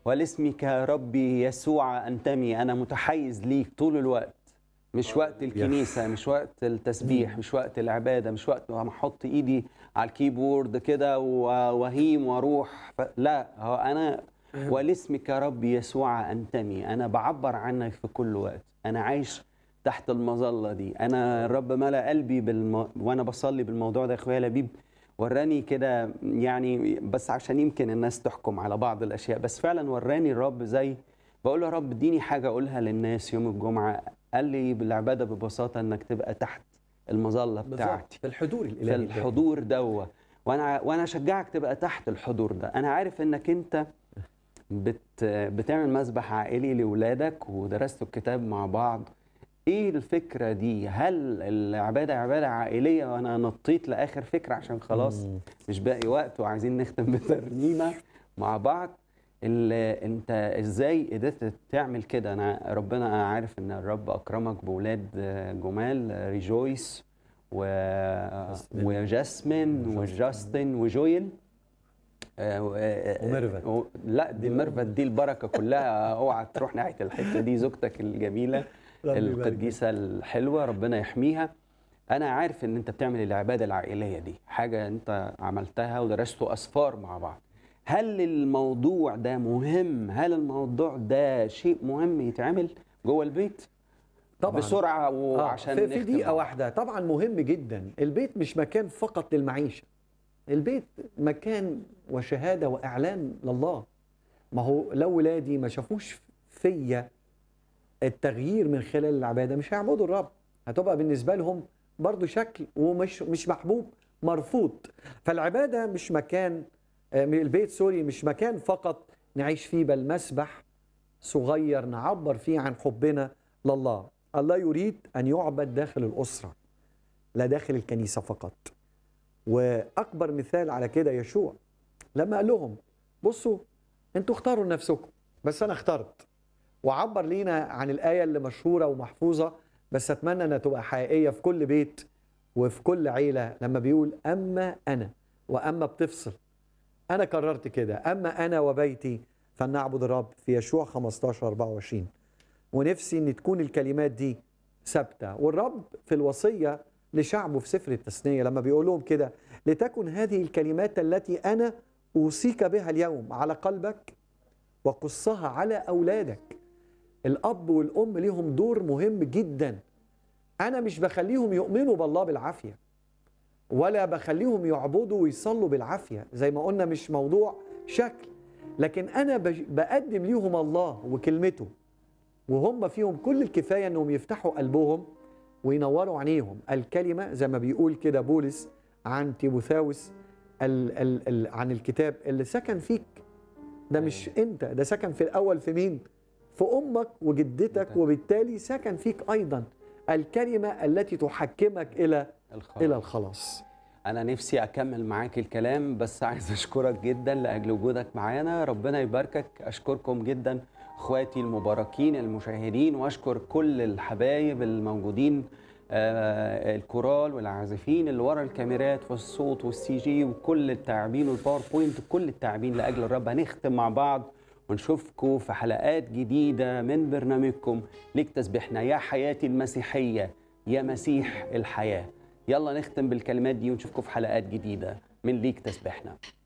ولاسمك يا ربي يسوع انتمي انا متحيز ليك طول الوقت مش وقت الكنيسه مش وقت التسبيح مش وقت العباده مش وقت ما احط ايدي على الكيبورد كده و- وهيم واروح ف... لا هو انا ولاسمك يا ربي يسوع انتمي انا بعبر عنك في كل وقت انا عايش تحت المظله دي انا الرب ملا قلبي بالم... وانا بصلي بالموضوع ده يا اخويا لبيب وراني كده يعني بس عشان يمكن الناس تحكم على بعض الاشياء بس فعلا وراني الرب زي بقول له يا رب اديني حاجه اقولها للناس يوم الجمعه قال لي بالعباده ببساطه انك تبقى تحت المظله بتاعتي بالظبط في الحضور في الالهي الحضور دوا وانا وانا اشجعك تبقى تحت الحضور ده انا عارف انك انت بت بتعمل مسبح عائلي لاولادك ودرستوا الكتاب مع بعض ايه الفكره دي هل العباده عباده عائليه وانا نطيت لاخر فكره عشان خلاص مم. مش باقي وقت وعايزين نختم بترنيمه مع بعض ال- انت ازاي قدرت تعمل كده انا ربنا عارف ان الرب اكرمك باولاد جمال ريجويس و... وجاسمين وجاستن وجويل آه، و- آه، وميرفت. و- لا دي ميرفت دي البركه كلها اوعى تروح ناحيه الحته دي زوجتك الجميله ربي يبارك. القديسه الحلوه ربنا يحميها انا عارف ان انت بتعمل العباده العائليه دي حاجه انت عملتها ودرستوا اسفار مع بعض هل الموضوع ده مهم هل الموضوع ده شيء مهم يتعمل جوه البيت طبعا بسرعه آه، وعشان في, في نختم دقيقة مع واحدة طبعا مهم جدا البيت مش مكان فقط للمعيشة البيت مكان وشهادة وإعلان لله ما هو لو ولادي ما شافوش فيا التغيير من خلال العبادة مش هيعبدوا الرب هتبقى بالنسبة لهم برضو شكل ومش مش محبوب مرفوض فالعبادة مش مكان آه، البيت سوري مش مكان فقط نعيش فيه بل مسبح صغير نعبر فيه عن حبنا لله الله يريد أن يعبد داخل الأسرة لا داخل الكنيسة فقط وأكبر مثال على كده يشوع لما قال لهم بصوا انتوا اختاروا لنفسكم بس أنا اخترت وعبر لينا عن الآية اللي مشهورة ومحفوظة بس أتمنى أنها تبقى حقيقية في كل بيت وفي كل عيلة لما بيقول أما أنا وأما بتفصل أنا قررت كده أما أنا وبيتي فلنعبد الرب في يشوع 15 24 ونفسي ان تكون الكلمات دي ثابته والرب في الوصيه لشعبه في سفر التثنيه لما بيقول لهم كده لتكن هذه الكلمات التي انا اوصيك بها اليوم على قلبك وقصها على اولادك الاب والام ليهم دور مهم جدا انا مش بخليهم يؤمنوا بالله بالعافيه ولا بخليهم يعبدوا ويصلوا بالعافيه زي ما قلنا مش موضوع شكل لكن انا بج- بقدم ليهم الله وكلمته وهم فيهم كل الكفايه انهم يفتحوا قلبهم وينوروا عينيهم الكلمه زي ما بيقول كده بولس عن تيموثاوس ال ال ال عن الكتاب اللي سكن فيك ده مش انت ده سكن في الاول في مين في امك وجدتك أنت. وبالتالي سكن فيك ايضا الكلمه التي تحكمك الى الخلاص. الى الخلاص انا نفسي اكمل معاك الكلام بس عايز اشكرك جدا لاجل وجودك معانا ربنا يباركك اشكركم جدا اخواتي المباركين المشاهدين واشكر كل الحبايب الموجودين آه الكورال والعازفين اللي ورا الكاميرات والصوت والسي جي وكل التاعبين والباوربوينت كل التاعبين لاجل الرب هنختم مع بعض ونشوفكم في حلقات جديده من برنامجكم ليك تسبيحنا يا حياتي المسيحيه يا مسيح الحياه يلا نختم بالكلمات دي ونشوفكم في حلقات جديدة من ليك تسبيحنا